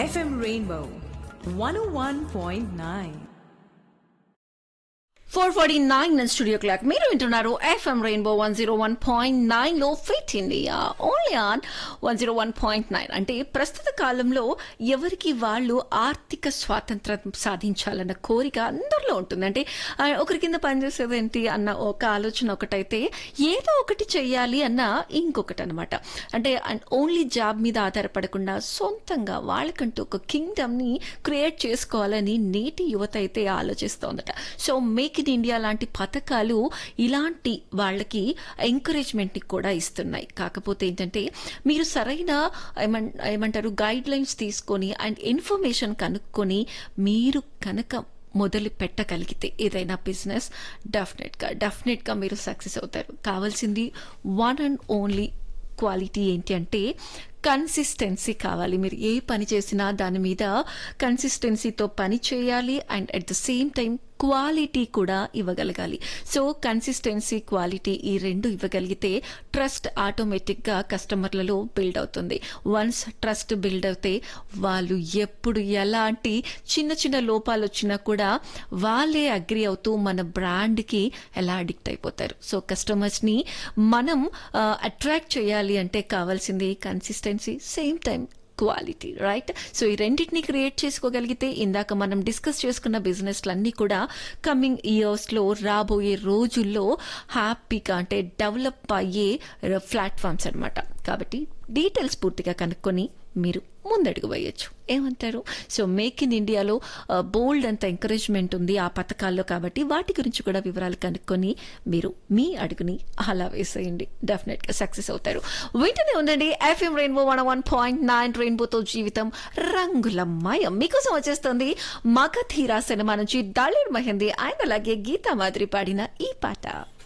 FM Rainbow 101.9. Four forty nine studio clock మీరు వింటున్నారు FM Rainbow one zero one point nine లో fit India only on one zero one point nine అంటే ప్రస్తుత కాలంలో ఎవరికి వాళ్ళు ఆర్థిక స్వాతంత్రం సాధించాలన్న కోరిక అందరిలో ఉంటుంది అంటే ఆ, ఒకరి కింద పనిచేసేది ఏంటి అన్న ఒక ఆలోచన ఒకటైతే ఏదో ఒకటి చెయ్యాలి అన్న ఇంకొకటి అనమాట అంటే ఓన్లీ జాబ్ మీద ఆధారపడకుండా సొంతంగా వాళ్ళకంటూ ఒక కింగ్డమ్ ని క్రియేట్ చేసుకోవాలని నేటి యువత అయితే ఆలోచిస్తోందట సో మేక్ ఇన్ ఇండియా లాంటి పథకాలు ఇలాంటి వాళ్ళకి ఎంకరేజ్మెంట్ ని కూడా ఇస్తున్నాయి కాకపోతే ఏంటంటే మీరు సరైన ఏమన్- ఏమంటారు గైడ్ లైన్స్ తీసుకొని అండ్ ఇన్ఫర్మేషన్ కనుక్కొని మీరు కనుక మొదలు పెట్టగలిగితే ఏదైనా బిజినెస్ డెఫినెట్గా డెఫినెట్గా మీరు సక్సెస్ అవుతారు కావాల్సింది వన్ అండ్ ఓన్లీ క్వాలిటీ ఏంటి అంటే కన్సిస్టెన్సీ కావాలి మీరు ఏ పని చేసినా దాని మీద కన్సిస్టెన్సీతో పని చేయాలి and at the same time quality కూడా ఇవ్వగలగాలి సో కన్సిస్టెన్సీ క్వాలిటీ ఈ రెండు ఇవ్వగలిగితే ట్రస్ట్ ఆటోమేటిక్గా కస్టమర్లలో బిల్డ్ అవుతుంది వన్స్ ట్రస్ట్ బిల్డ్ అవుతే వాళ్ళు ఎప్పుడు ఎలాంటి చిన్న చిన్న లోపాలు వచ్చినా కూడా వాళ్ళే అగ్రి అవుతూ మన బ్రాండ్కి ఎలా అడిక్ట్ అయిపోతారు సో కస్టమర్స్ని మనం అట్రాక్ట్ చేయాలి అంటే కావాల్సింది consistency same time quality right so ఈ రెండింటిని క్రియేట్ చేసుకోగలిగితే ఇందాక మనం డిస్కస్ చేసుకున్న బిజినెస్లన్నీ కూడా కమింగ్ ఇయర్స్లో రాబోయే రోజుల్లో హ్యాపీగా అంటే డెవలప్ అయ్యే ప్లాట్ఫామ్స్ అన్నమాట కాబట్టి డీటెయిల్స్ పూర్తిగా కనుక్కొని మీరు ముందడుగు వేయొచ్చు ఏమంటారు సో మేక్ ఇన్ ఇండియాలో బోల్డ్ అంత ఎంకరేజ్మెంట్ ఉంది ఆ పథకాల్లో కాబట్టి వాటి గురించి కూడా వివరాలు కనుక్కొని మీరు మీ అడుగుని అలా వేసేయండి డెఫినెట్ గా సక్సెస్ అవుతారు వెంటనే ఉందండి FM Rainbow one one point nine రెయిన్బోతో జీవితం రంగులమయం మీకోసం వచ్చేస్తుంది మగధీరా సినిమా నుంచి దళిర్ మహంది ఆయన అలాగే గీతా మాదిరి పాడిన ఈ పాట